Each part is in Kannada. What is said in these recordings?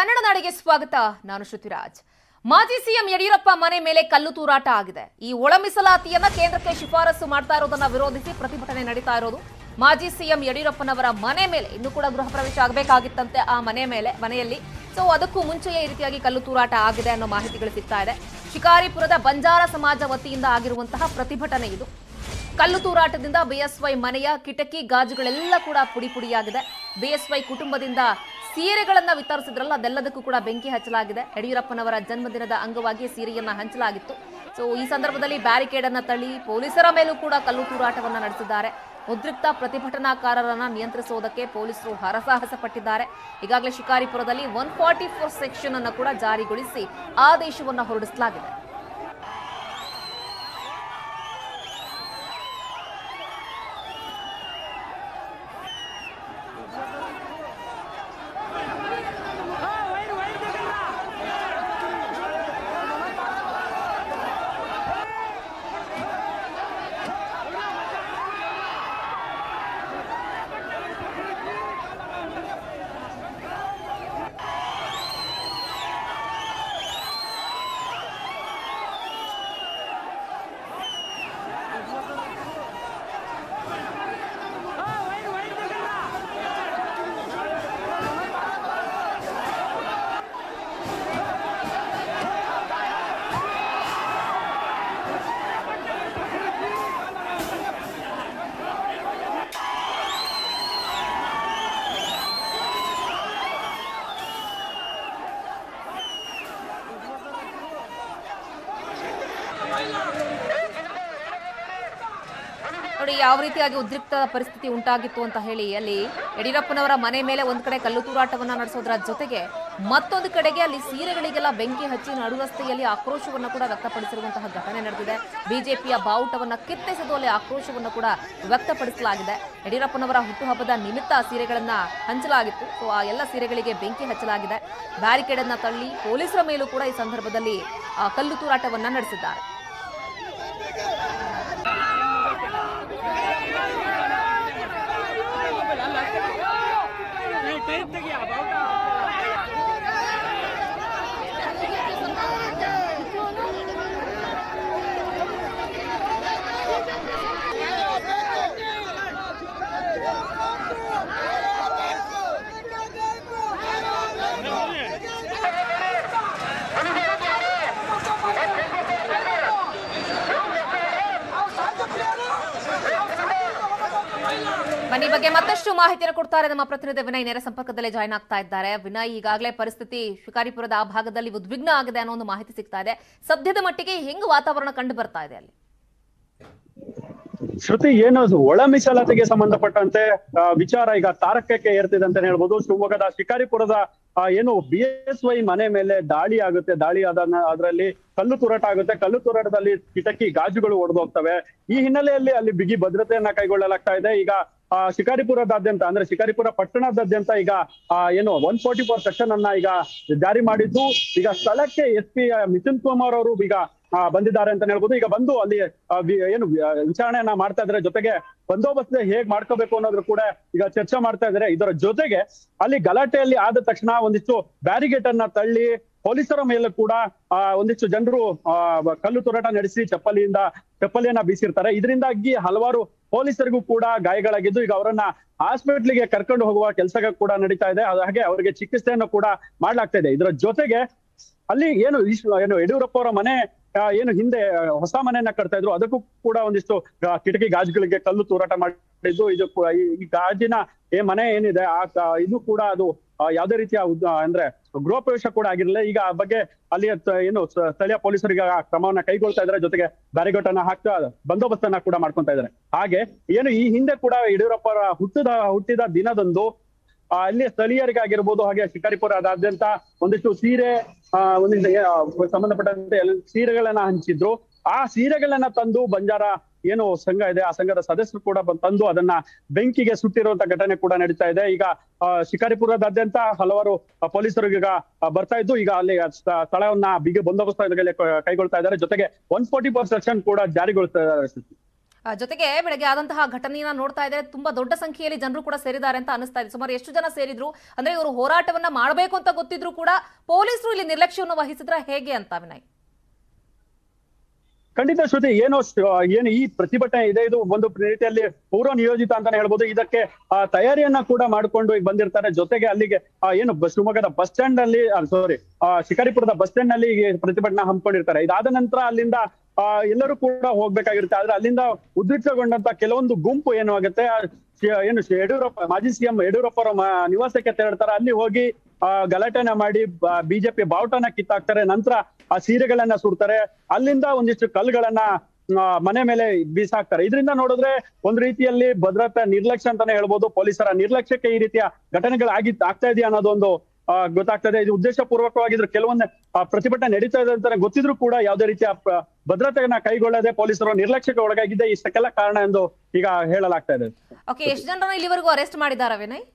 ಕನ್ನಡ ನಾಡಿಗೆ ಸ್ವಾಗತ ನಾನು ಶ್ರುತಿರಾಜ್ ಮಾಜಿ ಸಿಎಂ ಯಡಿಯೂರಪ್ಪ ಮನೆ ಮೇಲೆ ಕಲ್ಲು ತೂರಾಟ ಆಗಿದೆ ಈ ಒಳ ಮೀಸಲಾತಿಯನ್ನ ಕೇಂದ್ರಕ್ಕೆ ಶಿಫಾರಸು ಮಾಡ್ತಾ ಇರೋದನ್ನ ವಿರೋಧಿಸಿ ಪ್ರತಿಭಟನೆ ನಡೀತಾ ಇರೋದು ಮಾಜಿ ಸಿಎಂ ಯಡಿಯೂರಪ್ಪನವರ ಮನೆ ಮೇಲೆ ಇನ್ನೂ ಕೂಡ ಗೃಹ ಪ್ರವೇಶ ಆಗಬೇಕಾಗಿತ್ತಂತೆ ಆ ಮನೆ ಮೇಲೆ ಮನೆಯಲ್ಲಿ ಸೊ ಅದಕ್ಕೂ ಮುಂಚೆಯೇ ಈ ರೀತಿಯಾಗಿ ಕಲ್ಲು ತೂರಾಟ ಆಗಿದೆ ಅನ್ನೋ ಮಾಹಿತಿಗಳು ಸಿಗ್ತಾ ಇದೆ ಶಿಕಾರಿಪುರದ ಬಂಜಾರ ಸಮಾಜ ವತಿಯಿಂದ ಆಗಿರುವಂತಹ ಪ್ರತಿಭಟನೆ ಇದು ಕಲ್ಲು ತೂರಾಟದಿಂದ ಬಿಎಸ್ವೈ ಮನೆಯ ಕಿಟಕಿ ಗಾಜುಗಳೆಲ್ಲ ಕೂಡ ಪುಡಿ ಪುಡಿಯಾಗಿದೆ ಬಿಎಸ್ವೈ ಕುಟುಂಬದಿಂದ ಸೀರೆಗಳನ್ನ ವಿತರಿಸಿದ್ರಲ್ಲ ಅದೆಲ್ಲದಕ್ಕೂ ಕೂಡ ಬೆಂಕಿ ಹಚ್ಚಲಾಗಿದೆ ಯಡಿಯೂರಪ್ಪನವರ ಜನ್ಮದಿನದ ಅಂಗವಾಗಿ ಸೀರೆಯನ್ನ ಹಂಚಲಾಗಿತ್ತು ಸೊ ಈ ಸಂದರ್ಭದಲ್ಲಿ ಬ್ಯಾರಿಕೇಡ್ ಅನ್ನ ತಳ್ಳಿ ಪೊಲೀಸರ ಮೇಲೂ ಕೂಡ ಕಲ್ಲು ತೂರಾಟವನ್ನ ನಡೆಸಿದ್ದಾರೆ ಉದ್ರಿಕ್ತ ಪ್ರತಿಭಟನಾಕಾರರನ್ನ ನಿಯಂತ್ರಿಸುವುದಕ್ಕೆ ಪೊಲೀಸರು ಹರಸಾಹಸ ಪಟ್ಟಿದ್ದಾರೆ ಈಗಾಗಲೇ ಶಿಕಾರಿಪುರದಲ್ಲಿ ಒನ್ ಫಾರ್ಟಿ ಫೋರ್ ಸೆಕ್ಷನ್ ಅನ್ನು ಕೂಡ ಜಾರಿಗೊಳಿಸಿ ಆದೇಶವನ್ನ ಹೊರಡಿಸಲಾಗಿದೆ ನೋಡಿ ಯಾವ ರೀತಿಯಾಗಿ ಉದ್ರಿಕ್ತ ಪರಿಸ್ಥಿತಿ ಉಂಟಾಗಿತ್ತು ಅಂತ ಹೇಳಿ ಅಲ್ಲಿ ಯಡಿಯೂರಪ್ಪನವರ ಮನೆ ಮೇಲೆ ಒಂದ್ ಕಡೆ ಕಲ್ಲು ತೂರಾಟವನ್ನ ನಡೆಸೋದ್ರ ಜೊತೆಗೆ ಮತ್ತೊಂದು ಕಡೆಗೆ ಅಲ್ಲಿ ಸೀರೆಗಳಿಗೆಲ್ಲ ಬೆಂಕಿ ಹಚ್ಚಿ ನಡು ರಸ್ತೆಯಲ್ಲಿ ಆಕ್ರೋಶವನ್ನ ಕೂಡ ವ್ಯಕ್ತಪಡಿಸಿರುವಂತಹ ಘಟನೆ ನಡೆದಿದೆ ಬಿಜೆಪಿಯ ಬಾವುಟವನ್ನ ಕಿತ್ತೆಸೆದು ಅಲ್ಲಿ ಆಕ್ರೋಶವನ್ನು ಕೂಡ ವ್ಯಕ್ತಪಡಿಸಲಾಗಿದೆ ಯಡಿಯೂರಪ್ಪನವರ ಹುಟ್ಟುಹಬ್ಬದ ನಿಮಿತ್ತ ಸೀರೆಗಳನ್ನ ಹಂಚಲಾಗಿತ್ತು ಸೊ ಆ ಎಲ್ಲ ಸೀರೆಗಳಿಗೆ ಬೆಂಕಿ ಹಚ್ಚಲಾಗಿದೆ ಬ್ಯಾರಿಕೇಡ್ ಅನ್ನ ತಳ್ಳಿ ಪೊಲೀಸರ ಮೇಲೂ ಕೂಡ ಈ ಸಂದರ್ಭದಲ್ಲಿ ಆ, ಕಲ್ಲು ತೂರಾಟವನ್ನ ನಡೆಸಿದ್ದಾರೆ ಬನ್ನಿ ಈ ಬಗ್ಗೆ ಮತ್ತಷ್ಟು ಮಾಹಿತಿಯನ್ನು ಕೊಡ್ತಾರೆ ನಮ್ಮ ಪ್ರತಿನಿಧಿ ವಿನಯ್ ನೇರ ಸಂಪರ್ಕದಲ್ಲಿ ಜಾಯ್ನ್ ಆಗ್ತಾ ಇದ್ದಾರೆ ವಿನಯ್ ಈಗಾಗಲೇ ಪರಿಸ್ಥಿತಿ ಶಿಕಾರಿಪುರದ ಆ ಭಾಗದಲ್ಲಿ ಉದ್ವಿಗ್ನ ಆಗಿದೆ ಅನ್ನೋ ಒಂದು ಮಾಹಿತಿ ಸಿಗ್ತಾ ಇದೆ ಸದ್ಯದ ಮಟ್ಟಿಗೆ ಹೆಂಗ್ ವಾತಾವರಣ ಕಂಡು ಬರ್ತಾ ಇದೆ ಅಲ್ಲಿ ಶ್ರುತಿ ಏನು ಅದು ಒಳ ಮೀಸಲಾತಿಗೆ ಸಂಬಂಧಪಟ್ಟಂತೆ ಆ, ವಿಚಾರ ಈಗ ತಾರಕಕ್ಕೆ ಏರ್ತಿದೆ ಅಂತ ಹೇಳ್ಬೋದು ಶಿವಮೊಗ್ಗದ ಶಿಕಾರಿಪುರದ ಆ, ಏನು ಬಿ ಎಸ್ ವೈ ಮನೆ ಮೇಲೆ ದಾಳಿ ಆಗುತ್ತೆ ದಾಳಿ ಆದ ಅದರಲ್ಲಿ ಕಲ್ಲು ತೂರಾಟ ಆಗುತ್ತೆ ಕಲ್ಲು ತೂರಾಟದಲ್ಲಿ ಕಿಟಕಿ ಗಾಜುಗಳು ಒಡೆದು ಹೋಗ್ತವೆ ಈ ಹಿನ್ನೆಲೆಯಲ್ಲಿ ಅಲ್ಲಿ ಬಿಗಿ ಭದ್ರತೆಯನ್ನ ಕೈಗೊಳ್ಳಲಾಗ್ತಾ ಇದೆ ಈಗ ಆ ಶಿಕಾರಿಪುರದಾದ್ಯಂತ ಅಂದ್ರೆ ಶಿಕಾರಿಪುರ ಪಟ್ಟಣದಾದ್ಯಂತ ಈಗ ಆ ಏನು ಒನ್ ಫೋರ್ಟಿ ಫೋರ್ ಸೆಕ್ಷನ್ ಅನ್ನ ಈಗ ಜಾರಿ ಮಾಡಿದ್ದು ಈಗ ಸ್ಥಳಕ್ಕೆ ಎಸ್ ಪಿ ಮಿಥುನ್ ಕುಮಾರ್ ಅವರು ಈಗ ಆ, ಬಂದಿದ್ದಾರೆ ಅಂತ ಹೇಳ್ಬೋದು ಈಗ ಬಂದು ಅಲ್ಲಿ ಆ, ವಿ- ಏನು ವಿ- ಆ, ವಿಚಾರಣೆಯನ್ನ ಮಾಡ್ತಾ ಇದ್ದಾರೆ ಜೊತೆಗೆ ಬಂದೋಬಸ್ತ್ ಹೇಗ್ ಮಾಡ್ಕೋಬೇಕು ಅನ್ನೋದ್ರ ಕೂಡ ಈಗ ಚರ್ಚೆ ಮಾಡ್ತಾ ಇದ್ದಾರೆ ಇದರ ಜೊತೆಗೆ ಅಲ್ಲಿ ಗಲಾಟೆಯಲ್ಲಿ ಆದ ತಕ್ಷಣ ಒಂದಿಷ್ಟು ಬ್ಯಾರಿಗೇಟ್ ಅನ್ನ ತಳ್ಳಿ ಪೊಲೀಸರ ಮೇಲೆ ಕೂಡ ಆ ಒಂದಿಷ್ಟು ಜನರು ಆ ಕಲ್ಲು ತೂರಾಟ ನಡೆಸಿ ಚಪ್ಪಲಿಯಿಂದ ಚಪ್ಪಲಿಯನ್ನ ಬೀಸಿರ್ತಾರೆ ಇದರಿಂದಾಗಿ ಹಲವಾರು ಪೊಲೀಸರಿಗೂ ಕೂಡ ಗಾಯಗಳಾಗಿದ್ದು ಈಗ ಅವರನ್ನ ಹಾಸ್ಪಿಟ್ಲಿಗೆ ಕರ್ಕೊಂಡು ಹೋಗುವ ಕೆಲಸ ಕೂಡ ನಡೀತಾ ಇದೆ ಅದು ಹಾಗೆ ಅವರಿಗೆ ಚಿಕಿತ್ಸೆಯನ್ನು ಕೂಡ ಮಾಡ್ಲಾಗ್ತಾ ಇದೆ ಇದರ ಜೊತೆಗೆ ಅಲ್ಲಿ ಏನು ಈಶ್- ಏನು ಯಡಿಯೂರಪ್ಪ ಅವರ ಮನೆ ಆ, ಏನು ಹಿಂದೆ ಆ, ಹೊಸ ಮನೆಯನ್ನ ಕಟ್ತಾ ಇದ್ರು ಅದಕ್ಕೂ ಕೂಡ ಒಂದಿಷ್ಟು ಆ, ಕಿಟಕಿ ಗಾಜುಗಳಿಗೆ ಕಲ್ಲು ತೂರಾಟ ಮಾಡಿದ್ದು ಇದು ಕೂಡ ಈ ಈ ಗಾಜಿನ ಏ ಮನೆ ಏನಿದೆ ಆ ಕ- ಇದು ಕೂಡ ಅದು ಆ, ಯಾವುದೇ ರೀತಿಯ ಉದ್- ಆ, ಅಂದ್ರೆ ಗೃಹ ಪ್ರವೇಶ ಕೂಡ ಆಗಿರಲಿಲ್ಲ ಈಗ ಆ ಬಗ್ಗೆ ಅಲ್ಲಿ ಏನು ಸ- ಸ್ಥಳೀಯ ಪೊಲೀಸರಿಗೆ ಆ ಕ್ರಮವನ್ನ ಕೈಗೊಳ್ತಾ ಇದ್ದಾರೆ ಜೊತೆಗೆ ಬ್ಯಾರಿಗೇಟ್ ಅನ್ನ ಹಾಕ್ತಾ ಬಂದೋಬಸ್ತನ್ನ ಕೂಡ ಮಾಡ್ಕೊಂತಾ ಇದ್ದಾರೆ ಹಾಗೆ ಏನು ಈ ಹಿಂದೆ ಕೂಡ ಯಡಿಯೂರಪ್ಪ ಅವರ ಹುಟ್ಟಿದ ಹುಟ್ಟಿದ ದಿನದಂದು ಆ, ಅಲ್ಲಿ ಸ್ಥಳೀಯರಿಗಾಗಿರ್ಬೋದು ಹಾಗೆ ಶಿಕಾರಿಪುರದಾದ್ಯಂತ ಒಂದಿಷ್ಟು ಸೀರೆ ಆ, ಒಂದಿಷ್ಟು ಏ, ಆ, ಸಂಬಂಧಪಟ್ಟಂತೆ ಎಲ್ಲ ಸೀರೆಗಳನ್ನ ಹಂಚಿದ್ರು ಆ ಸೀರೆಗಳನ್ನ ತಂದು ಬಂಜಾರ ಏನು ಸಂಘ ಇದೆ ಆ ಸಂಘದ ಸದಸ್ಯರು ಕೂಡ ಬಂದ್- ತಂದು ಅದನ್ನ ಬೆಂಕಿಗೆ ಸುಟ್ಟಿರುವಂತ ಘಟನೆ ಕೂಡ ನಡೀತಾ ಇದೆ ಈಗ ಆ, ಶಿಕಾರಿಪುರದಾದ್ಯಂತ ಹಲವಾರು ಆ, ಪೊಲೀಸರು ಈಗ ಆ, ಬರ್ತಾ ಇದ್ದು ಈಗ ಅಲ್ಲಿ ಸ್ಥ- ಸ್ಥಳವನ್ನ ಬಿಗಿ ಬಂದೋಬಸ್ತ್ ಕೈಗೊಳ್ತಾ ಇದ್ದಾರೆ ಜೊತೆಗೆ ಒನ್ ಫೋರ್ಟಿ ಫೋರ್ ಸೆಕ್ಷನ್ ಕೂಡ ಜಾರಿಗೊಳಿಸ್ತಾ ಇದ್ದಾರೆ ಆ, ಜೊತೆಗೆ ಬೆಳಗ್ಗೆ ಆದಂತಹ ಘಟನೆಯನ್ನ ನೋಡ್ತಾ ಇದ್ರೆ ತುಂಬಾ ದೊಡ್ಡ ಸಂಖ್ಯೆಯಲ್ಲಿ ಜನರು ಕೂಡ ಸೇರಿದ್ದಾರೆ ಅಂತ ಅನಿಸ್ತಾ ಇದೆ ಸುಮಾರು ಎಷ್ಟು ಜನ ಸೇರಿದ್ರು ಅಂದ್ರೆ ಇವರು ಹೋರಾಟವನ್ನ ಮಾಡಬೇಕು ಅಂತ ಗೊತ್ತಿದ್ರು ಕೂಡ ಪೊಲೀಸರು ಇಲ್ಲಿ ನಿರ್ಲಕ್ಷ್ಯವನ್ನು ವಹಿಸಿದ್ರ ಹೇಗೆ ಅಂತ ವಿನಯ್ ಖಂಡಿತ ಶ್ರುತಿ ಏನು ಶ- ಏನು ಈ ಪ್ರತಿಭಟನೆ ಇದೆ ಇದು ಒಂದು ರೀತಿಯಲ್ಲಿ ಪೂರ್ವ ನಿಯೋಜಿತ ಅಂತಾನೆ ಹೇಳ್ಬೋದು ಇದಕ್ಕೆ ಆ ತಯಾರಿಯನ್ನ ಕೂಡ ಮಾಡ್ಕೊಂಡು ಈಗ ಬಂದಿರ್ತಾರೆ ಜೊತೆಗೆ ಅಲ್ಲಿಗೆ ಆ ಏನು ಬಸ್ ಶಿವಮೊಗ್ಗದ ಬಸ್ ಸ್ಟ್ಯಾಂಡ್ ಅಲ್ಲಿ ಸಾರಿ ಶಿಕಾರಿಪುರದ ಬಸ್ ಸ್ಟ್ಯಾಂಡ್ ನಲ್ಲಿ ಈ ಪ್ರತಿಭಟನೆ ಹಮ್ಮಿಕೊಂಡಿರ್ತಾರೆ ಇದಾದ ನಂತರ ಅಲ್ಲಿಂದ ಆ ಎಲ್ಲರೂ ಕೂಡ ಹೋಗ್ಬೇಕಾಗಿರುತ್ತೆ ಆದ್ರೆ ಅಲ್ಲಿಂದ ಉದ್ರಿಕ್ತಗೊಂಡಂತ ಕೆಲವೊಂದು ಗುಂಪು ಏನು ಆಗುತ್ತೆ ಆ ಶಿ- ಏನು ಶಿ- ಯಡಿಯೂರಪ್ಪ ಮಾಜಿ ಸಿಎಂ ಯಡಿಯೂರಪ್ಪ ಅವರ ಮ- ನಿವಾಸಕ್ಕೆ ತೆರಳ್ತಾರೆ ಅಲ್ಲಿ ಹೋಗಿ ಆ ಗಲಾಟೆನ ಮಾಡಿ ಬಿಜೆಪಿ ಬಾವುಟನ ಕಿತ್ತಾಕ್ತಾರೆ ನಂತರ ಆ ಸೀರೆಗಳನ್ನ ಸುಡ್ತಾರೆ ಅಲ್ಲಿಂದ ಒಂದಿಷ್ಟು ಕಲ್ಲುಗಳನ್ನ ಆ, ಮನೆ ಮೇಲೆ ಬೀಸಾಕ್ತಾರೆ ಇದರಿಂದ ನೋಡಿದ್ರೆ ಒಂದ್ ರೀತಿಯಲ್ಲಿ ಭದ್ರತಾ ನಿರ್ಲಕ್ಷ್ಯ ಅಂತಾನೆ ಹೇಳ್ಬೋದು ಪೊಲೀಸರ ನಿರ್ಲಕ್ಷ್ಯಕ್ಕೆ ಈ ರೀತಿಯ ಘಟನೆಗಳಾಗಿ ಆಗ್ತಾ ಇದೆಯಾ ಅನ್ನೋದೊಂದು ಆ, ಗೊತ್ತಾಗ್ತದೆ ಇದು ಉದ್ದೇಶ ಪೂರ್ವಕವಾಗಿದ್ರು ಕೆಲವೊಂದು ಆ, ಪ್ರತಿಭಟನೆ ನಡೀತಾ ಇದೆ ಅಂತಾನೆ ಗೊತ್ತಿದ್ರು ಕೂಡ ಯಾವುದೇ ರೀತಿಯ ಪ್ರ- ಭದ್ರತೆಯನ್ನ ಕೈಗೊಳ್ಳದೆ ಪೊಲೀಸರು ನಿರ್ಲಕ್ಷ್ಯಕ್ಕೆ ಒಳಗಾಗಿದೆ ಇಷ್ಟಕ್ಕೆಲ್ಲ ಕಾರಣ ಎಂದು ಈಗ ಹೇಳಲಾಗ್ತಾ ಇದೆ ಓಕೆ ಎಷ್ಟು ಜನರನ್ನ ಇಲ್ಲಿವರೆಗೂ ಅರೆಸ್ಟ್ ಮಾಡಿದಾರ ವಿನಯ್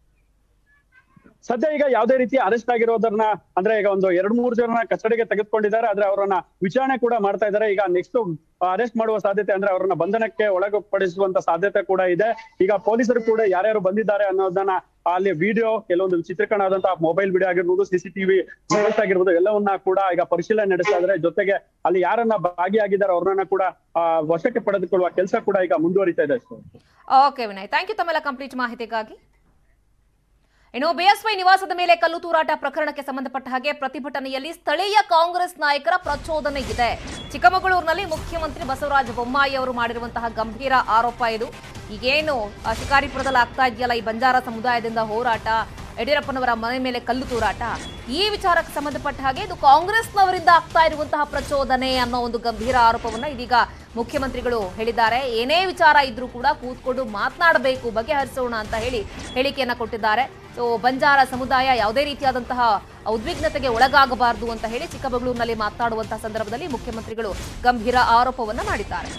ಸದ್ಯ ಈಗ ಯಾವುದೇ ರೀತಿ ಅರೆಸ್ಟ್ ಆಗಿರೋದನ್ನ ಅಂದ್ರೆ ಈಗ ಒಂದು ಎರಡ್ ಮೂರು ಜನ ಕಸ್ಟಡಿಗೆ ತೆಗೆದುಕೊಂಡಿದ್ದಾರೆ ಆದ್ರೆ ಅವರನ್ನ ವಿಚಾರಣೆ ಕೂಡ ಮಾಡ್ತಾ ಇದ್ದಾರೆ ಈಗ ನೆಕ್ಸ್ಟ್ ಅರೆಸ್ಟ್ ಮಾಡುವ ಸಾಧ್ಯತೆ ಅಂದ್ರೆ ಅವರನ್ನ ಬಂಧನಕ್ಕೆ ಒಳಪಡಿಸುವಂತ ಸಾಧ್ಯತೆ ಕೂಡ ಇದೆ ಈಗ ಪೊಲೀಸರು ಕೂಡ ಯಾರ್ಯಾರು ಬಂದಿದ್ದಾರೆ ಅನ್ನೋದನ್ನ ಅಲ್ಲಿ ವಿಡಿಯೋ ಕೆಲವೊಂದು ಚಿತ್ರೀಕರಣ ಆದಂತಹ ಮೊಬೈಲ್ ವಿಡಿಯೋ ಆಗಿರ್ಬೋದು ಸಿಸಿಟಿವಿ ಆಗಿರ್ಬೋದು ಎಲ್ಲವನ್ನ ಕೂಡ ಈಗ ಪರಿಶೀಲನೆ ನಡೆಸ್ತಾ ಇದ್ದಾರೆ ಜೊತೆಗೆ ಅಲ್ಲಿ ಯಾರನ್ನ ಭಾಗಿಯಾಗಿದ್ದಾರೆ ಅವ್ರನ್ನ ಕೂಡ ಆ, ವಶಕ್ಕೆ ಪಡೆದುಕೊಳ್ಳುವ ಕೆಲಸ ಕೂಡ ಈಗ ಮುಂದುವರಿತಾ ಇದೆ ಅಷ್ಟೇ ಓಕೆ ವಿನಯ್ ಥ್ಯಾಂಕ್ ಯು ತಮ್ಮೆಲ್ಲ ಕಂಪ್ಲೀಟ್ ಮಾಹಿತಿಗಾಗಿ ಇನ್ನು ಬಿಎಸ್ವೈ ನಿವಾಸದ ಮೇಲೆ ಕಲ್ಲು ತೂರಾಟ ಪ್ರಕರಣಕ್ಕೆ ಸಂಬಂಧಪಟ್ಟ ಹಾಗೆ ಪ್ರತಿಭಟನೆಯಲ್ಲಿ ಸ್ಥಳೀಯ ಕಾಂಗ್ರೆಸ್ ನಾಯಕರ ಪ್ರಚೋದನೆ ಇದೆ ಚಿಕ್ಕಮಗಳೂರಿನಲ್ಲಿ ಮುಖ್ಯಮಂತ್ರಿ ಬಸವರಾಜ ಬೊಮ್ಮಾಯಿ ಅವರು ಮಾಡಿರುವಂತಹ ಗಂಭೀರ ಆರೋಪ ಇದು ಈಗೇನು ಆ, ಶಿಕಾರಿಪುರದಲ್ಲಿ ಆಗ್ತಾ ಇದೆಯಲ್ಲ ಈ ಬಂಜಾರ ಸಮುದಾಯದಿಂದ ಹೋರಾಟ ಯಡಿಯೂರಪ್ಪನವರ ಮನೆ ಮೇಲೆ ಕಲ್ಲು ತೂರಾಟ ಈ ವಿಚಾರಕ್ಕೆ ಸಂಬಂಧಪಟ್ಟ ಹಾಗೆ ಇದು ಕಾಂಗ್ರೆಸ್ನವರಿಂದ ಆಗ್ತಾ ಇರುವಂತಹ ಪ್ರಚೋದನೆ ಅನ್ನೋ ಒಂದು ಗಂಭೀರ ಆರೋಪವನ್ನ ಇದೀಗ ಮುಖ್ಯಮಂತ್ರಿಗಳು ಹೇಳಿದ್ದಾರೆ ಏನೇ ವಿಚಾರ ಇದ್ರೂ ಕೂಡ ಕೂತ್ಕೊಂಡು ಮಾತನಾಡಬೇಕು ಬಗೆಹರಿಸೋಣ ಅಂತ ಹೇಳಿ ಹೇಳಿಕೆಯನ್ನ ಕೊಟ್ಟಿದ್ದಾರೆ ಸೊ ಬಂಜಾರ ಸಮುದಾಯ ಯಾವುದೇ ರೀತಿಯಾದಂತಹ ಉದ್ವಿಗ್ನತೆಗೆ ಒಳಗಾಗಬಾರದು ಅಂತ ಹೇಳಿ ಚಿಕ್ಕಮಗಳೂರಿನಲ್ಲಿ ಮಾತನಾಡುವಂತಹ ಸಂದರ್ಭದಲ್ಲಿ ಮುಖ್ಯಮಂತ್ರಿಗಳು ಗಂಭೀರ ಆರೋಪವನ್ನ ಮಾಡಿದ್ದಾರೆ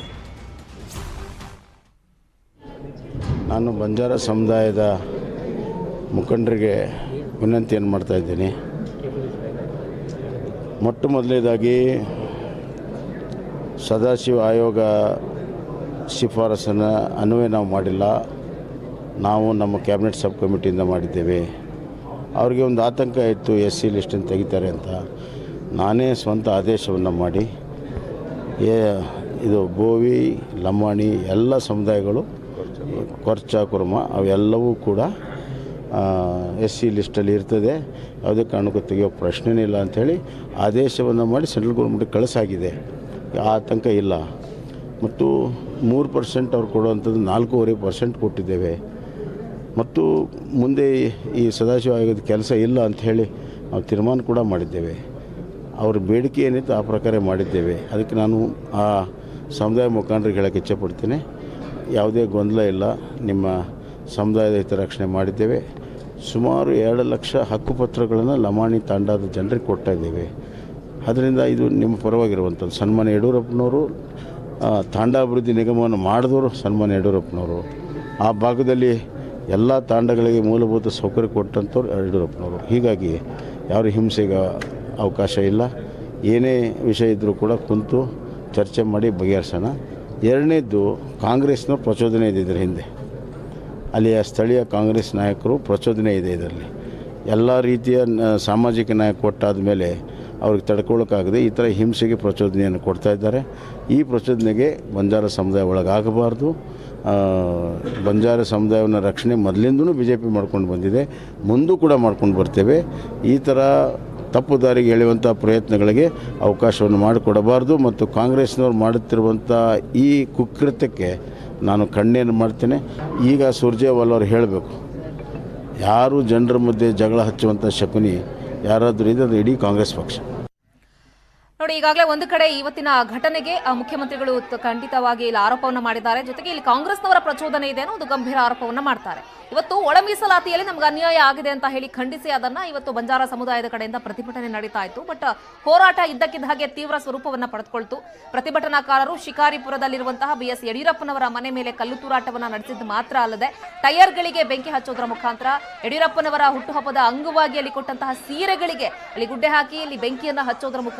ನಾನು ಬಂಜಾರ ಸಮುದಾಯದ ಮುಖಂಡರಿಗೆ ವಿನಂತಿಯನ್ನು ಮಾಡ್ತಾ ಇದ್ದೀನಿ ಮೊಟ್ಟ ಮೊದಲನೇದಾಗಿ ಸದಾಶಿವ ಆಯೋಗ ಶಿಫಾರಸನ್ನು ಅನ್ವಯ ನಾವು ಮಾಡಿಲ್ಲ ನಾವು ನಮ್ಮ ಕ್ಯಾಬಿನೆಟ್ ಸಬ್ ಕಮಿಟಿಯಿಂದ ಮಾಡಿದ್ದೇವೆ ಅವ್ರಿಗೆ ಒಂದು ಆತಂಕ ಇತ್ತು ಎಸ್ ಸಿ ಲಿಸ್ಟನ್ನು ತೆಗಿತಾರೆ ಅಂತ ನಾನೇ ಸ್ವಂತ ಆದೇಶವನ್ನು ಮಾಡಿ ಏ ಇದು ಬೋವಿ ಲಂಬಾಣಿ ಎಲ್ಲ ಸಮುದಾಯಗಳು ಕೊರ್ಚ ಕುರ್ಮ ಅವೆಲ್ಲವೂ ಕೂಡ ಎಸ್ ಸಿ ಲಿಸ್ಟಲ್ಲಿ ಇರ್ತದೆ ಯಾವುದೇ ಕಾರಣಕ್ಕೂ ತೆಗೆಯೋ ಪ್ರಶ್ನೆನೇ ಇಲ್ಲ ಅಂಥೇಳಿ ಆದೇಶವನ್ನು ಮಾಡಿ ಸೆಂಟ್ರಲ್ ಗೌರ್ಮೆಂಟ್ಗೆ ಕಳಿಸಾಗಿದೆ ಆ ಆತಂಕ ಇಲ್ಲ ಮತ್ತು ಮೂರು ಪರ್ಸೆಂಟ್ ಅವ್ರು ಕೊಡುವಂಥದ್ದು ನಾಲ್ಕೂವರೆ ಪರ್ಸೆಂಟ್ ಕೊಟ್ಟಿದ್ದೇವೆ ಮತ್ತು ಮುಂದೆ ಈ ಸದಾಶಿವ ಆಯೋಗದ ಕೆಲಸ ಇಲ್ಲ ಅಂತ ಹೇಳಿ ನಾವು ತೀರ್ಮಾನ ಕೂಡ ಮಾಡಿದ್ದೇವೆ ಅವ್ರ ಬೇಡಿಕೆ ಏನಿತ್ತು ಆ ಪ್ರಕಾರ ಮಾಡಿದ್ದೇವೆ ಅದಕ್ಕೆ ನಾನು ಆ ಸಮುದಾಯ ಮುಖಂಡರಿಗೆ ಹೇಳೋಕ್ಕೆ ಇಚ್ಛೆಪಡ್ತೇನೆ ಯಾವುದೇ ಗೊಂದಲ ಇಲ್ಲ ನಿಮ್ಮ ಸಮುದಾಯದ ಹಿತರಕ್ಷಣೆ ಮಾಡಿದ್ದೇವೆ ಸುಮಾರು ಎರಡು ಲಕ್ಷ ಹಕ್ಕುಪತ್ರಗಳನ್ನು ಲಮಾಣಿ ತಾಂಡಾದ ಜನರಿಗೆ ಕೊಡ್ತಾ ಇದ್ದೇವೆ ಅದರಿಂದ ಇದು ನಿಮ್ಮ ಪರವಾಗಿರುವಂಥದ್ದು ಸನ್ಮಾನ್ಯ ಯಡಿಯೂರಪ್ಪನವರು ಆ, ತಾಂಡಾಭಿವೃದ್ಧಿ ನಿಗಮವನ್ನು ಮಾಡಿದವರು ಸನ್ಮಾನ್ಯ ಯಡಿಯೂರಪ್ಪನವರು ಆ ಭಾಗದಲ್ಲಿ ಎಲ್ಲ ತಾಂಡಗಳಿಗೆ ಮೂಲಭೂತ ಸೌಕರ್ಯ ಕೊಟ್ಟಂಥವ್ರು ಯಡಿಯೂರಪ್ಪನವರು ಹೀಗಾಗಿ ಯಾವ ಹಿಂಸೆಗೆ ಅವಕಾಶ ಇಲ್ಲ ಏನೇ ವಿಷಯ ಇದ್ದರೂ ಕೂಡ ಕುಂತು ಚರ್ಚೆ ಮಾಡಿ ಬಗೆಹರಿಸೋಣ ಎರಡನೇದ್ದು ಕಾಂಗ್ರೆಸ್ನ ಪ್ರಚೋದನೆ ಇದೆ ಇದರ ಹಿಂದೆ ಅಲ್ಲಿಯ ಸ್ಥಳೀಯ ಕಾಂಗ್ರೆಸ್ ನಾಯಕರು ಪ್ರಚೋದನೆ ಇದೆ ಇದರಲ್ಲಿ ಎಲ್ಲ ರೀತಿಯ ನ- ಸಾಮಾಜಿಕ ನಾಯಕ ಕೊಟ್ಟಾದ ಮೇಲೆ ಅವ್ರಿಗೆ ತಡ್ಕೊಳ್ಳೋಕ್ಕಾಗದೆ ಈ ಥರ ಹಿಂಸೆಗೆ ಪ್ರಚೋದನೆಯನ್ನು ಕೊಡ್ತಾ ಇದ್ದಾರೆ ಈ ಪ್ರಚೋದನೆಗೆ ಬಂಜಾರ ಸಮುದಾಯ ಒಳಗಾಗಬಾರ್ದು ಆ, ಬಂಜಾರ ಸಮುದಾಯವನ್ನು ರಕ್ಷಣೆ ಮೊದಲಿಂದನೂ ಬಿ ಜೆ ಪಿ ಮಾಡ್ಕೊಂಡು ಬಂದಿದೆ ಮುಂದೂ ಕೂಡ ಮಾಡ್ಕೊಂಡು ಬರ್ತೇವೆ ಈ ಥರ ತಪ್ಪು ದಾರಿಗೆ ಎಳೆಯುವಂಥ ಪ್ರಯತ್ನಗಳಿಗೆ ಅವಕಾಶವನ್ನು ಮಾಡಿಕೊಡಬಾರ್ದು ಮತ್ತು ಕಾಂಗ್ರೆಸ್ನವ್ರು ಮಾಡುತ್ತಿರುವಂಥ ಈ ಕುಕೃತ್ಯಕ್ಕೆ ನಾನು ಕಣ್ಣೇನು ಮಾಡ್ತೇನೆ ಈಗ ಸುರ್ಜೇವಾಲ್ ಅವ್ರು ಹೇಳಬೇಕು ಯಾರು ಜನರ ಮಧ್ಯೆ ಜಗಳ ಹಚ್ಚುವಂಥ ಶಕುನಿ ಯಾರಾದರೂ ಇದೆ ಅದು ಇಡೀ ಕಾಂಗ್ರೆಸ್ ಪಕ್ಷ ನೋಡಿ ಈಗಾಗಲೇ ಒಂದು ಕಡೆ ಇವತ್ತಿನ ಘಟನೆಗೆ ಆ, ಮುಖ್ಯಮಂತ್ರಿಗಳು ತ- ಖಂಡಿತವಾಗಿ ಇಲ್ಲಿ ಆರೋಪವನ್ನ ಮಾಡಿದ್ದಾರೆ ಜೊತೆಗೆ ಇಲ್ಲಿ ಕಾಂಗ್ರೆಸ್ನವರ ಪ್ರಚೋದನೆ ಇದೆ ಅನ್ನೋ ಒಂದು ಗಂಭೀರ ಆರೋಪವನ್ನ ಮಾಡ್ತಾರೆ ಇವತ್ತು ಒಳ ಮೀಸಲಾತಿಯಲ್ಲಿ ನಮ್ಗೆ ಅನ್ಯಾಯ ಆಗಿದೆ ಅಂತ ಹೇಳಿ ಖಂಡಿಸಿ ಅದನ್ನ ಇವತ್ತು ಬಂಜಾರ ಸಮುದಾಯದ ಕಡೆಯಿಂದ ಪ್ರತಿಭಟನೆ ನಡೀತಾ ಇತ್ತು ಬಟ್ ಹೋರಾಟ ಇದ್ದಕ್ಕಿದ್ದ ಹಾಗೆ ತೀವ್ರ ಸ್ವರೂಪವನ್ನ ಪಡೆದುಕೊಳ್ತು ಪ್ರತಿಭಟನಾಕಾರರು ಶಿಕಾರಿಪುರದಲ್ಲಿರುವಂತಹ ಬಿ ಎಸ್ ಯಡಿಯೂರಪ್ಪನವರ ಮನೆ ಮೇಲೆ ಕಲ್ಲು ತೂರಾಟವನ್ನ ನಡೆಸಿದ್ದು ಮಾತ್ರ ಅಲ್ಲದೆ ಟೈರ್ಗಳಿಗೆ ಬೆಂಕಿ ಹಚ್ಚೋದ್ರ ಮುಖಾಂತರ ಯಡಿಯೂರಪ್ಪನವರ ಹುಟ್ಟುಹಬ್ಬದ ಅಂಗವಾಗಿ ಅಲ್ಲಿ ಕೊಟ್ಟಂತಹ ಸೀರೆಗಳಿಗೆ ಅಲ್ಲಿ ಗುಡ್ಡೆ ಹಾಕಿ ಇಲ್ಲಿ ಬೆಂಕಿಯನ್ನ ಹಚ್ಚೋದ್ರ ಮುಖಾಂತರ ನಡು